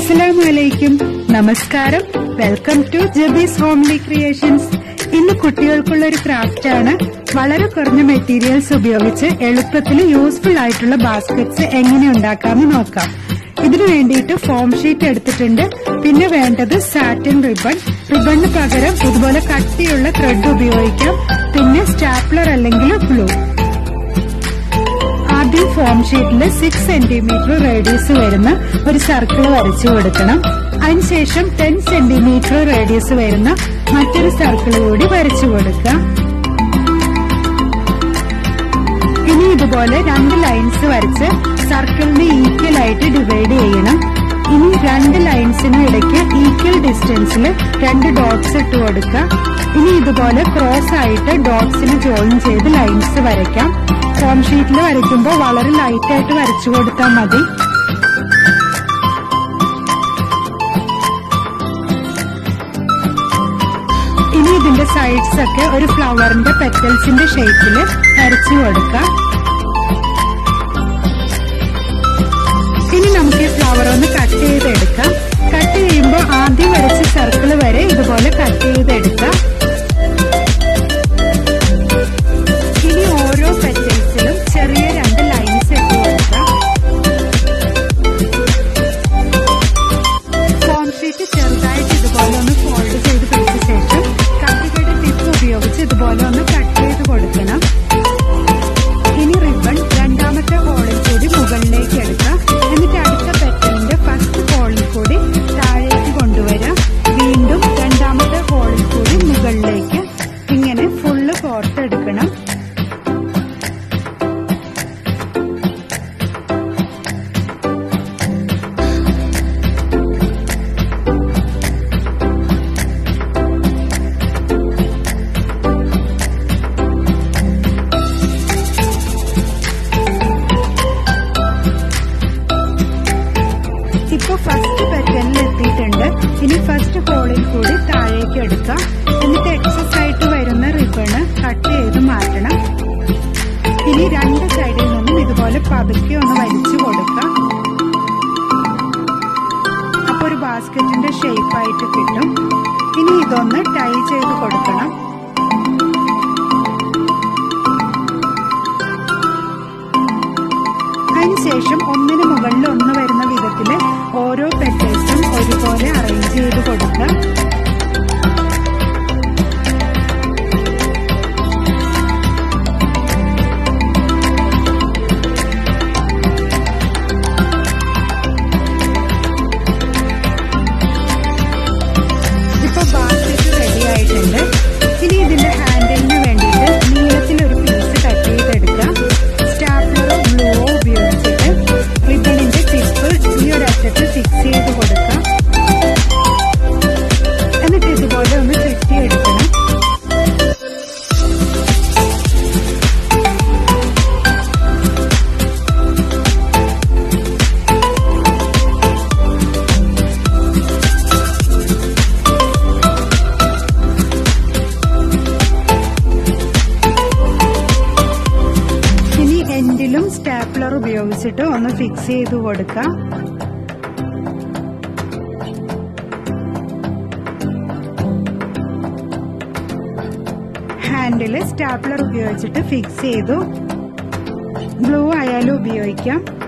അസ്സലാമലൈക്കും നമസ്കാരം welcome to Jabi's homely creations ഇന്ന് കുട്ടികൾക്കുള്ള ഒരു ക്രാഫ്റ്റ് ആണ് വളരെ കുറഞ്ഞ മെറ്റീരിയൽസ് ഉപയോഗിച്ച് എളുപ്പത്തിൽ യൂസ്ഫുൾ ആയിട്ടുള്ള ബാസ്ക്കറ്റ്സ് എങ്ങനെ ഉണ്ടാക്കാമെന്ന് നോക്കാം ഇതിനു വേണ്ടിയിട്ട് ഫോം ഷീറ്റ് എടുത്തിട്ടുണ്ട് പിന്നെ വേണ്ടത് സാറ്റിൻ റിബൺ റിബണിന് പകരം ഇതുപോലെ കട്ടിയുള്ള ത്രെഡ് ഉപയോഗിക്കാം പിന്നെ സ്റ്റാപ്ലർ അല്ലെങ്കിൽ ഗ്ലൂ ആദ്യം ഫോം ഷീറ്റിൽ സിക്സ് സെന്റിമീറ്റർ റേഡിയസ് വരുന്ന ഒരു സർക്കിൾ വരച്ചു കൊടുക്കണം അതിനുശേഷം ടെൻ സെന്റിമീറ്റർ റേഡിയസ് വരുന്ന മറ്റൊരു സർക്കിൾ കൂടി വരച്ചു കൊടുക്കുക ഇനി ഇതുപോലെ രണ്ട് ലൈൻസ് വരച്ച് സർക്കിളിന് ഈക്വൽ ആയിട്ട് ഡിവൈഡ് ചെയ്യണം ഇനി രണ്ട് ലൈൻസിനും ഇടയ്ക്ക് ഈക്വൽ ഡിസ്റ്റൻസിൽ രണ്ട് ഡോട്ട്സ് ഇട്ട് കൊടുക്കുക ഇനി ഇതുപോലെ ക്രോസ് ആയിട്ട് ഡോട്ട്സിന് ജോയിൻ ചെയ്ത് ലൈൻസ് വരയ്ക്കാം ഫോം ഷീറ്റിൽ വരയ്ക്കുമ്പോൾ വളരെ ലൈറ്റ് ആയിട്ട് വരച്ചു കൊടുത്താൽ മതി ഇനി ഇതിന്റെ സൈഡ്സ് ഒക്കെ ഒരു ഫ്ലവറിന്റെ പെറ്റൽസിന്റെ ഷേപ്പിൽ വരച്ചു കൊടുക്കാം ഇനി നമുക്ക് ഈ ഫ്ലവർ ഒന്ന് കട്ട് ചെയ്തെടുക്കാം കട്ട് ചെയ്യുമ്പോൾ ആദ്യം വരച്ച സർക്കിൾ വരെ ഇതുപോലെ കട്ട് ചെയ്തെടുക്കാം ഇനി ഓരോ പെറ്റൽസിലും ചെറിയ രണ്ട് ലൈൻസ് ഇട്ട് കൊടുക്കാം ഫോം ഷീറ്റ് ചെറുതായിട്ട് ഇതുപോലെ ഒന്ന് ഫോൾഡ് ചെയ്ത് പിടിച്ച ശേഷം കത്തിയുടെ ടിപ്പ് ഉപയോഗിച്ച് ഇതുപോലെ ഒന്ന് കട്ട് ചെയ്ത് കൊടുക്കണം ഇനി റിബൺ രണ്ടാമത്തെ ഹോളിൽ കൂടി മുകളിലേക്ക് എടുക്കാം എന്നിട്ട് അടുത്ത പെറ്റലിന്റെ ഫസ്റ്റ് ഹോളിൽ കൂടി താഴേക്ക് കൊണ്ടുവരാം വീണ്ടും രണ്ടാമത്തെ ഹോളിൽ കൂടി മുകളിലേക്ക് ഇങ്ങനെ ഫുള്ള് കോർത്തെടുക്കണം ഇപ്പൊ ഫസ്റ്റ് പെറ്റലിൽ എത്തിയിട്ടുണ്ട് ഇനി ഫസ്റ്റ് ഹോളിൽ കൂടി താഴേക്ക് എടുക്കാം എന്നിട്ട് എക്സസ് ആയിട്ട് വരുന്ന റിബണ് കട്ട് ചെയ്ത് മാറ്റണം ഇനി രണ്ട് സൈഡിൽ നിന്നും ഇതുപോലെ പതുക്കെ ഒന്ന് വലിച്ചു കൊടുക്കാം അപ്പൊ ഒരു ബാസ്ക്കറ്റിന്റെ ഷേപ്പ് ആയിട്ട് കിട്ടും ഇനി ഇതൊന്ന് ടൈ ചെയ്ത് കൊടുക്കണം അതിനുശേഷം ഒന്നിന് മുകളിൽ ഒന്ന് വരുന്ന വിധത്തില് ഓരോ പെറ്റൽസും ഒരുപോലെ അറേഞ്ച് ചെയ്ത് കൊടുക്കാം ഇപ്പൊ ബാസ്ക്കറ്റ് റെഡി ആയിട്ടുണ്ട് ഇനി ഇതിന്റെ ഹാൻഡിലിന് വേണ്ടിയിട്ട് നീളത്തിലൊരു പീസ് കട്ട് ചെയ്തെടുക്കാം സ്റ്റാപ്ലറോ ഗ്ലൂവോ ഉപയോഗിച്ചിട്ട് റിബണിന്റെ ടിപ്പ് ഈ ഒരു അറ്റത്ത് ഫിക്സ് ചെയ്ത് കൊടുക്കാം എന്നിട്ട് ഇതുപോലെ ഒന്ന് ചുറ്റിയെടുക്കണം ഇനി എൻഡിലും സ്റ്റാപ്ലർ ഉപയോഗിച്ചിട്ട് ഒന്ന് ഫിക്സ് ചെയ്ത് കൊടുക്കാം ഹാൻഡില് സ്റ്റാപ്ലർ ഉപയോഗിച്ചിട്ട് ഫിക്സ് ചെയ്തു ഗ്ലൂ ആയാലും ഉപയോഗിക്കാം